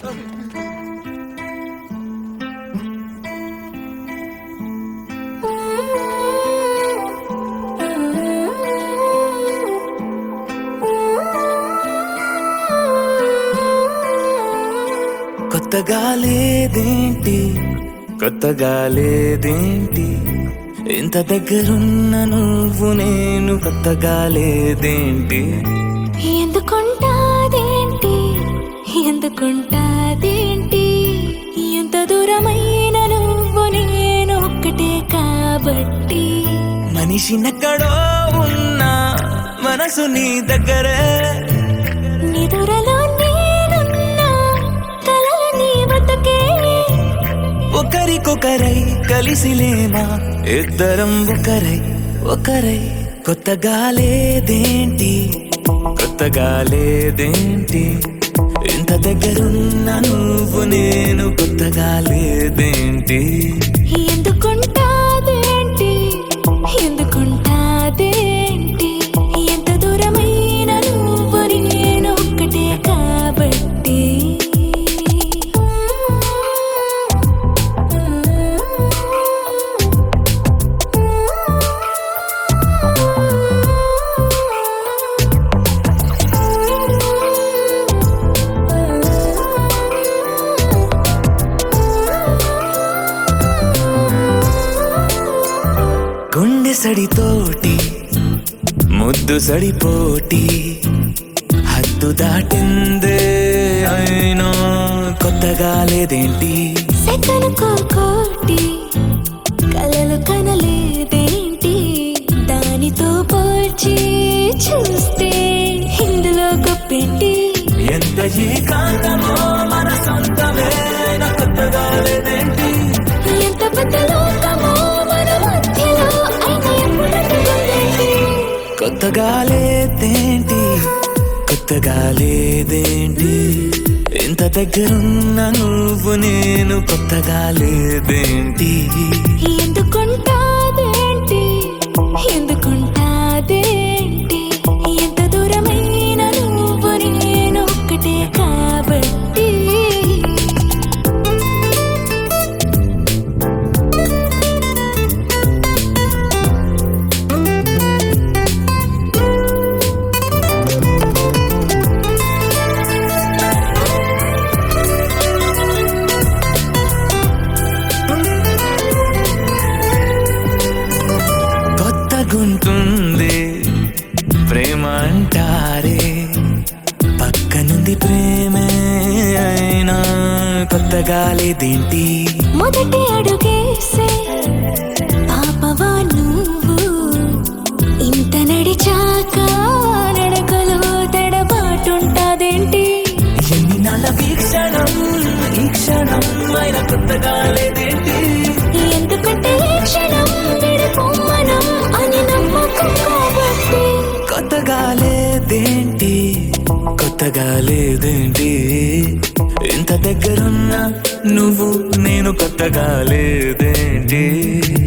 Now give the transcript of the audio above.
కొత్తగా లేదేంటి కొత్తగా లేదేంటి ఇంత దగ్గరున్న నువ్వు నేను కొత్తగా లేదేంటి ఎందుకుంటాదేంటి ఎందుకుంటాదేంటి ఎంత దూరమైన నువ్వు నేను ఒక్కటే కాబట్టి మనిషినెక్కడో ఉన్నా మనసు నీ దగ్గరే నిదురలో నేనున్నా కలల నీ బతుకే ఒకరికొకరై కలిసిలేమా ఇద్దరం ఒకరై ఒకరై కొత్తగా లేదేంటి కొత్తగా లేదేంటి ఇంత దగ్గరున్న నువ్వు నేను కొత్తగా లేదేంటి ఎందుకుంటాదేంటి ఎందుకుంటాదేంటి ఎంత దూరమైన నువ్వు నేను ఒక్కటే కాబట్టి గుండె సడితోటి ముద్దు సడిపోటి హద్దు దాటిందే అయినా కొత్తగా లేదేంటి సెకను కోటి కలలు కనలేదేంటి దానితో పోల్చి చూస్తే ఇందులో గొప్పెంటి ఎంత ఏకాంతమో మన సొంతమే అయినా కొత్తగా లేదేంటి ఎంత పెద్ద లోకమో మన మధ్యలో అయినా ఎప్పుడంటుందేంటి కొత్తగా లేదేంటి కొత్తగా లేదేంటి ఇంత దగ్గరున్న నువ్వు నేను కొత్తగా లేదేంటి ఎందుకుంటాదేంటి ఎందుకుంటాదేంటి ఎంత దూరమైన నువ్వు నేను ఒక్కటే కాబట్టి కొత్త గుంటుంది ప్రేమ అంటారే పక్కనుంది ప్రేమే అయినా కొత్తగా లేదేంటి మొదటి అడుగేసే పాపవా నువ్వు ఇంత నడిచాక నడకలో తడబాటుంటాదేంటి ఎన్ని నెల వీక్షణం ఈ క్షణం అయిన కొత్తగా లేదేంటి ఎందుకంటే ఈ క్షణం విడిపోమనం అని నమ్మకం కాబట్టి కొత్తగా లేదేంటి కొత్తగా లేదేంటి ఇంత దగ్గరున్నా నువ్వు నేను కొత్తగా లేదేంటి